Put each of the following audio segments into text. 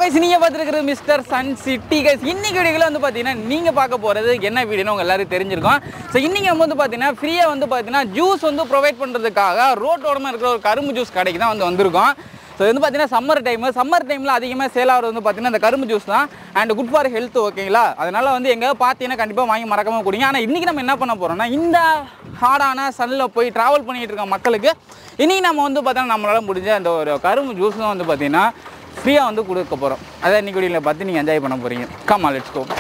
Guys நீங்கள் பார்த்துருக்குறது Mister Sun City guys இன்னைக்கு வீடியோவில் வந்து பார்த்தீங்கன்னா நீங்கள் பார்க்க போகிறது என்ன வீடியோன்னு உங்கள் எல்லாரும் தெரிஞ்சிருக்கும் ஸோ இன்றைக்கி நம்ம வந்து பார்த்தீங்கன்னா ஃப்ரீயாக வந்து பார்த்தீங்கன்னா ஜூஸ் வந்து ப்ரொவைட் பண்ணுறதுக்காக ரோட்டோரமாக இருக்கிற ஒரு கரும்பு ஜூஸ் கடைக்கு தான் வந்து வந்திருக்கோம் ஸோ இது வந்து பார்த்தீங்கன்னா சம்மர் டைம் சம்மர் டைமில் அதிகமாக சேல் ஆகிறது வந்து பார்த்தீங்கன்னா இந்த கரும்பு ஜூஸ் தான் அண்ட் குட் ஃபார் ஹெல்த் ஓகேங்களா அதனால் வந்து எங்கேயாவது பார்த்தீங்கன்னா கண்டிப்பாக வாங்கி மறக்காம குடிங்க ஆனால் இன்றைக்கி நம்ம என்ன பண்ண போகிறோம்னா இந்த ஹார்டான சன்னில் போய் ட்ராவல் பண்ணிகிட்டு இருக்க மக்களுக்கு இன்றைக்கி நம்ம வந்து பார்த்தோன்னா நம்மளால முடிஞ்ச அந்த ஒரு கரும்பு ஜூஸ் தான் வந்து பார்த்தீங்கன்னா ஃப்ரீயாக வந்து கொடுக்க போகிறோம் அதை இன்னைக்கு வீடியோவில் பார்த்து நீங்கள் என்ஜாய் பண்ண போகிறீங்க come on let's go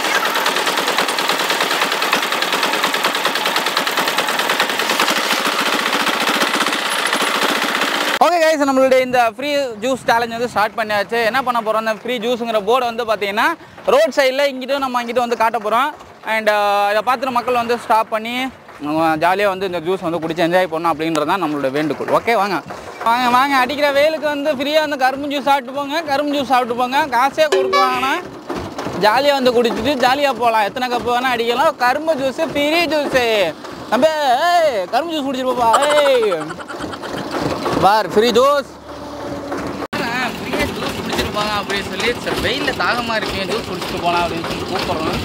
okay guys நம்மளுடைய இந்த ஃப்ரீ ஜூஸ் சேலஞ்ச் வந்து ஸ்டார்ட் பண்ணியாச்சு என்ன பண்ண போகிறோம் அந்த ஃப்ரீ ஜூஸுங்கிற போர்டை வந்து பார்த்தீங்கன்னா ரோட் சைடில் இங்கிட்டும் நம்ம அங்கிட்டும் வந்து காட்ட போகிறோம் அண்ட் இதை பார்த்துட்டு மக்கள் வந்து ஸ்டாப் பண்ணி ஜாலியாக வந்து இந்த ஜூஸ் வந்து குடிச்சு என்ஜாய் பண்ணணும் அப்படின்றது தான் நம்மளோட வேண்டுகோள் ஓகே வாங்க வாங்க வாங்க அடிக்கிற வெயிலுக்கு வந்து ஃப்ரீயாக வந்து கரும்பு ஜூஸ் சாப்பிட்டு போங்க கரும்பு ஜூஸ் சாப்பிட்டு போங்க காசே கொடுக்குவாங்கன்னா ஜாலியாக வந்து குடிச்சிட்டு ஜாலியாக போகலாம் எத்தனை கப்பு வேணால் அடிக்கலாம் கரும்பு ஜூஸு ஃப்ரீ ஜூஸு நம்ம ஏய் கரும்பு ஜூஸ் குடிச்சிருப்பா ஏய் பார் ஃப்ரீ ஜூஸ் ஃப்ரீயாக ஜூஸ் குடிச்சிருப்பாங்க அப்படின்னு சொல்லி சரி வெயிலில் தாகமாக இருக்கேன் ஜூஸ் குடிச்சிட்டு போகலாம் அப்படின்னு சொல்லி கூப்பிட்றோம்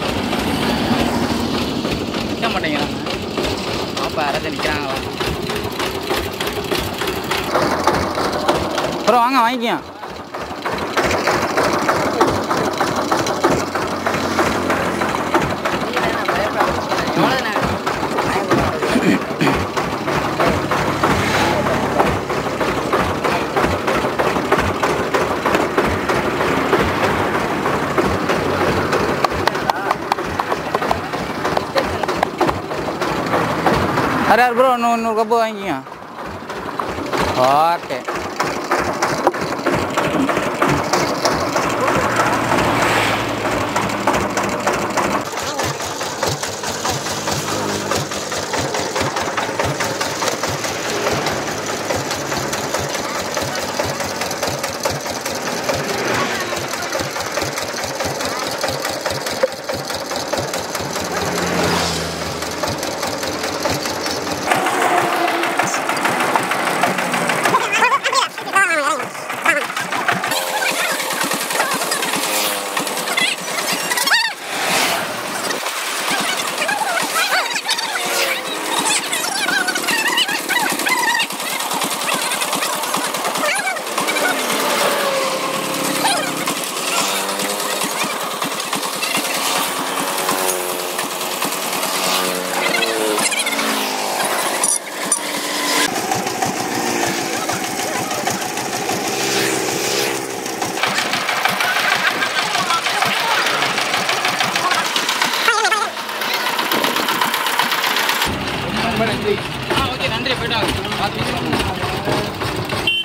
நிற்க மாட்டேங்கிறாங்க பாப்பா யாராச்சும் நிற்கிறாங்களா அப்புறம் வாங்க வாங்கிக்கங்க யார் யார் ப்ரோ இன்னும் இன்னொரு கப்பு வாங்கிக்கங்க ஓகே ரொம்ப நன்றி ஆ ஓகே நன்றி போயிட்டு வாங்க பார்த்து பேசலாம்.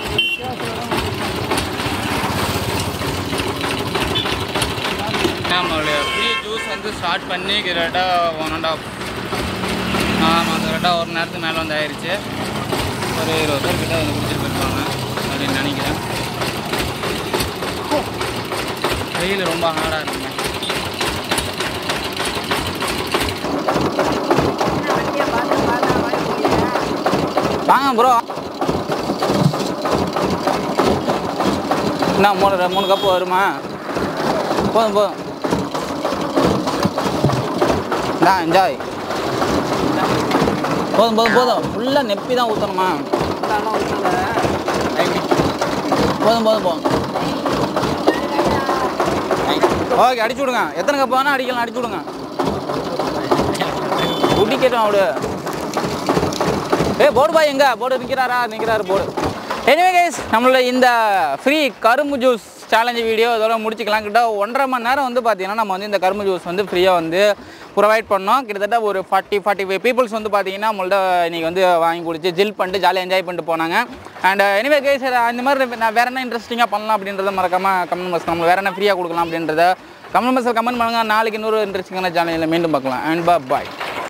நம்மளுடைய ஃப்ரீ ஜூஸ் வந்து ஸ்டார்ட் பண்ணி கரெக்டாக ஒன் அண்ட் ஆஃப் ஆமாம் கரெக்டாக ஒரு நேரத்துக்கு மேலே வந்து ஆயிடுச்சு ஒரு இருபது பேர் கிட்ட வந்து குடிச்சிட்டு போயிருப்பாங்க அப்படின்னு நினைக்கிறேன் வெயில் ரொம்ப ஹார்டாக இருக்குங்க வாங்க ப்ரோ என்ன மூணு மூணு கப்பு வருமா போதும் போதும் நான் என்ஜாய் போதும் போதும் போதும் ஃபுல்லாக நெப்பி தான் ஊற்றணுமா போதும் போதும் போதும் ஓகே அடிச்சு விடுங்க எத்தனை கப்பு வேணால் அடிக்கலாம் அடிச்சு விடுங்க குடிக்கட்டும் அவடு ஏ போர்டு பாய் எங்க போர்டு நிற்கிறாரா நிற்கிறாரு போர்டு எனிவே கைஸ் நம்மளோட இந்த ஃப்ரீ கரும்பு ஜூஸ் சேலஞ்சு வீடியோ இதோட முடிச்சுக்கலாம் கிட்ட ஒன்றரை மணி நேரம் வந்து பார்த்தீங்கன்னா நம்ம வந்து இந்த கரும்பு ஜூஸ் வந்து ஃப்ரீயாக வந்து ப்ரொவைட் பண்ணோம் கிட்டத்தட்ட ஒரு ஃபார்ட்டி ஃபார்ட்டி ஃபைவ் பீப்புள்ஸ் வந்து பார்த்தீங்கன்னா நம்மள்ட்ட இன்றைக்கி வந்து வாங்கி குடிச்சு ஜில் பண்ணிட்டு ஜாலியாக என்ஜாய் பண்ணிட்டு போனாங்க அண்ட் எனிவே கைஸ் இந்த மாதிரி நான் வேறு என்ன இன்ட்ரெஸ்டிங்காக பண்ணலாம் அப்படின்றத மறக்காமல் கமெண்ட் பாக்ஸ் நம்ம வேறு என்ன ஃப்ரீயாக கொடுக்கலாம் அப்படின்றத கமெண்ட் பாக்ஸில் கமெண்ட் பண்ணுங்கள் நாளைக்கு இன்னொரு இன்ட்ரெஸ்டிங்கான சேனலில் மீண்டும் பார்க்கலாம் அண்ட் பாய்